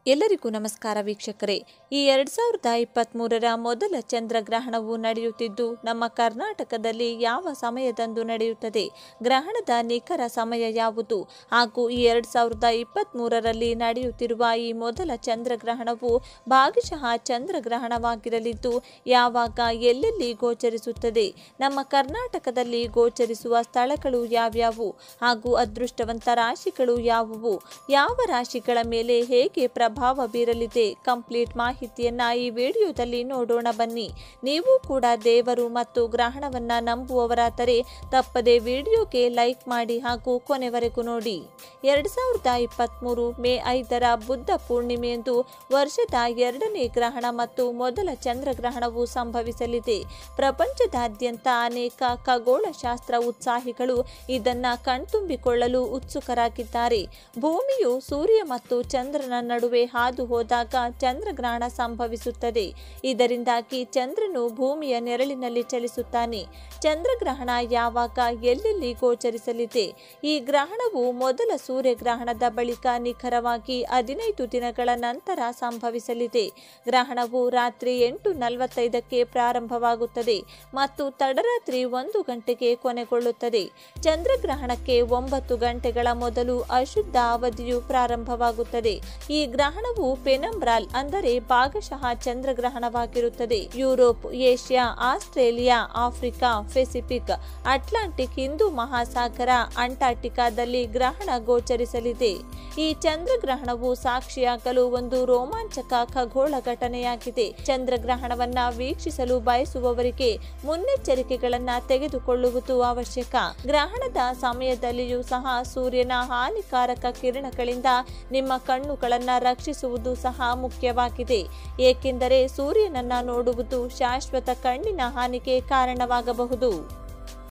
ಎಲ್ಲರಿಗೂ ನಮಸ್ಕಾರ ವೀಕ್ಷಕರೇ ಈ ಎರಡ್ ಸಾವಿರದ ಇಪ್ಪತ್ತ್ಮೂರರ ಮೊದಲ ಚಂದ್ರಗ್ರಹಣವು ನಡೆಯುತ್ತಿದ್ದು ನಮ್ಮ ಕರ್ನಾಟಕದಲ್ಲಿ ಯಾವ ಸಮಯದಂದು ನಡೆಯುತ್ತದೆ ಗ್ರಹಣದ ನಿಖರ ಸಮಯ ಯಾವುದು ಹಾಗೂ ಈ ಎರಡ್ ಸಾವಿರದ ಇಪ್ಪತ್ತ್ಮೂರರಲ್ಲಿ ನಡೆಯುತ್ತಿರುವ ಈ ಮೊದಲ ಚಂದ್ರಗ್ರಹಣವು ಭಾಗಶಃ ಚಂದ್ರಗ್ರಹಣವಾಗಿರಲಿದ್ದು ಯಾವಾಗ ಎಲ್ಲೆಲ್ಲಿ ಗೋಚರಿಸುತ್ತದೆ ನಮ್ಮ ಕರ್ನಾಟಕದಲ್ಲಿ ಗೋಚರಿಸುವ ಸ್ಥಳಗಳು ಯಾವ್ಯಾವು ಹಾಗೂ ಅದೃಷ್ಟವಂತ ರಾಶಿಗಳು ಯಾವುವು ಯಾವ ರಾಶಿಗಳ ಮೇಲೆ ಹೇಗೆ ಪ್ರಭಾವ ಬೀರಲಿದೆ ಕಂಪ್ಲೀಟ್ ಮಾಹಿತಿಯನ್ನ ಈ ವಿಡಿಯೋದಲ್ಲಿ ನೋಡೋಣ ಬನ್ನಿ ನೀವು ಕೂಡ ದೇವರು ಮತ್ತು ಗ್ರಹಣವನ್ನ ನಂಬುವವರಾದರೆ ತಪ್ಪದೆ ವಿಡಿಯೋಗೆ ಲೈಕ್ ಮಾಡಿ ಹಾಗೂ ಕೊನೆವರೆಗೂ ನೋಡಿ ಎರಡ್ ಸಾವಿರದ ಇಪ್ಪತ್ತ್ಮೂರು ಮೇ ಐದರ ಬುದ್ಧ ಪೂರ್ಣಿಮೆಯಂದು ವರ್ಷದ ಎರಡನೇ ಗ್ರಹಣ ಮತ್ತು ಮೊದಲ ಚಂದ್ರಗ್ರಹಣವು ಸಂಭವಿಸಲಿದೆ ಪ್ರಪಂಚದಾದ್ಯಂತ ಅನೇಕ ಖಗೋಳಶಾಸ್ತ್ರ ಉತ್ಸಾಹಿಗಳು ಇದನ್ನ ಕಣ್ತುಂಬಿಕೊಳ್ಳಲು ಉತ್ಸುಕರಾಗಿದ್ದಾರೆ ಭೂಮಿಯು ಸೂರ್ಯ ಮತ್ತು ಚಂದ್ರನ ನಡುವೆ ಹಾದು ಹೋದಾಗ ಚಂದ್ರಗ್ರಹಣ ಸಂಭವಿಸುತ್ತದೆ ಇದರಿಂದಾಗಿ ಚಂದ್ರನು ಭೂಮಿಯ ನೆರಳಿನಲ್ಲಿ ಚಲಿಸುತ್ತಾನೆ ಚಂದ್ರಗ್ರಹಣ ಯಾವಾಗ ಎಲ್ಲೆಲ್ಲಿ ಗೋಚರಿಸಲಿದೆ ಈ ಗ್ರಹಣವು ಮೊದಲ ಸೂರ್ಯಗ್ರಹಣದ ಬಳಿಕ ನಿಖರವಾಗಿ ಹದಿನೈದು ದಿನಗಳ ನಂತರ ಸಂಭವಿಸಲಿದೆ ಗ್ರಹಣವು ರಾತ್ರಿ ಎಂಟು ನಲವತ್ತೈದಕ್ಕೆ ಪ್ರಾರಂಭವಾಗುತ್ತದೆ ಮತ್ತು ತಡರಾತ್ರಿ ಒಂದು ಗಂಟೆಗೆ ಕೊನೆಗೊಳ್ಳುತ್ತದೆ ಚಂದ್ರಗ್ರಹಣಕ್ಕೆ ಒಂಬತ್ತು ಗಂಟೆಗಳ ಮೊದಲು ಅಶುದ್ಧ ಅವಧಿಯು ಪ್ರಾರಂಭವಾಗುತ್ತದೆ ಈ ಗ್ರಹಣವು ಪೆನಂಬ್ರಾಲ್ ಅಂದರೆ ಭಾಗಶಃ ಚಂದ್ರಗ್ರಹಣವಾಗಿರುತ್ತದೆ Europe Asia Australia Africa Pacific Atlantic ಹಿಂದೂ ಮಹಾಸಾಗರ ಅಂಟಾರ್ಟಿಕಾದಲ್ಲಿ ಗ್ರಹಣ ಗೋಚರಿಸಲಿದೆ ಈ ಚಂದ್ರಗ್ರಹಣವು ಸಾಕ್ಷಿಯಾಗಲು ಒಂದು ರೋಮಾಂಚಕ ಖಗೋಳ ಘಟನೆಯಾಗಿದೆ ಚಂದ್ರಗ್ರಹಣವನ್ನ ವೀಕ್ಷಿಸಲು ಬಯಸುವವರಿಗೆ ಮುನ್ನೆಚ್ಚರಿಕೆಗಳನ್ನ ತೆಗೆದುಕೊಳ್ಳುವುದು ಅವಶ್ಯಕ ಗ್ರಹಣದ ಸಮಯದಲ್ಲಿಯೂ ಸಹ ಸೂರ್ಯನ ಹಾನಿಕಾರಕ ಕಿರಣಗಳಿಂದ ನಿಮ್ಮ ಕಣ್ಣುಗಳನ್ನ ರಕ್ಷಿಸುವುದು ಸಹ ಮುಖ್ಯವಾಗಿದೆ ಏಕೆಂದರೆ ಸೂರ್ಯನನ್ನ ನೋಡುವುದು ಶಾಶ್ವತ ಕಣ್ಣಿನ ಹಾನಿಗೆ ಕಾರಣವಾಗಬಹುದು